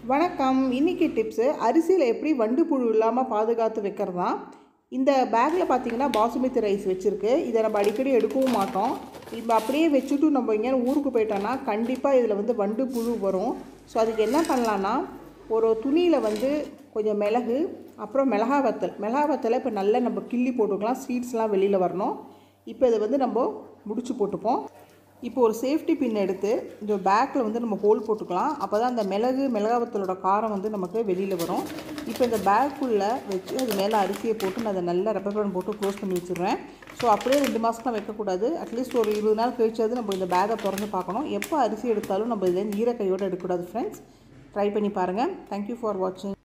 வணக்கம் இன்னைக்கு டிப்ஸு அரிசியில் எப்படி வண்டு புழு இல்லாமல் பாதுகாத்து வைக்கிறது தான் இந்த பேக்கில் பார்த்தீங்கன்னா பாசுமதி ரைஸ் வச்சுருக்கு இதை நம்ம அடிக்கடி எடுக்கவும் மாட்டோம் இப்போ அப்படியே வச்சுட்டு நம்ம எங்கேயாவது ஊருக்கு போயிட்டோன்னா கண்டிப்பாக இதில் வந்து வண்டு புழு வரும் ஸோ அதுக்கு என்ன பண்ணலான்னா ஒரு துணியில் வந்து கொஞ்சம் மிளகு அப்புறம் மிளகா வத்தல் மிளகா வத்தலை இப்போ நல்லா நம்ம கிள்ளி போட்டுக்கலாம் சீட்ஸ்லாம் வெளியில் வரணும் இப்போ இதை வந்து நம்ம முடிச்சு போட்டுப்போம் இப்போ ஒரு சேஃப்டி பின் எடுத்து இந்த பேக்கில் வந்து நம்ம ஹோல் போட்டுக்கலாம் அப்போ தான் அந்த மிளகு மிளகாவத்தலோட காரம் வந்து நமக்கு வெளியில் வரும் இப்போ இந்த பேக்குள்ளே வச்சு அது மேலே அரிசியை போட்டு நான் அதை நல்லா ரப்பர் பேண்ட் போட்டு க்ளோஸ் பண்ணி வச்சுருவேன் ஸோ அப்படியே ரெண்டு மாதம்லாம் வைக்கக்கூடாது அட்லீஸ்ட் ஒரு இருபது நாள் கழிச்சாவது நம்ம இந்த பேக்கை திறந்து பார்க்கணும் எப்போ அரிசி எடுத்தாலும் நம்ம இதில் ஈரக்கையோடு எடுக்கக்கூடாது ஃப்ரெண்ட்ஸ் ட்ரை பண்ணி பாருங்கள் தேங்க்யூ ஃபார் வாட்சிங்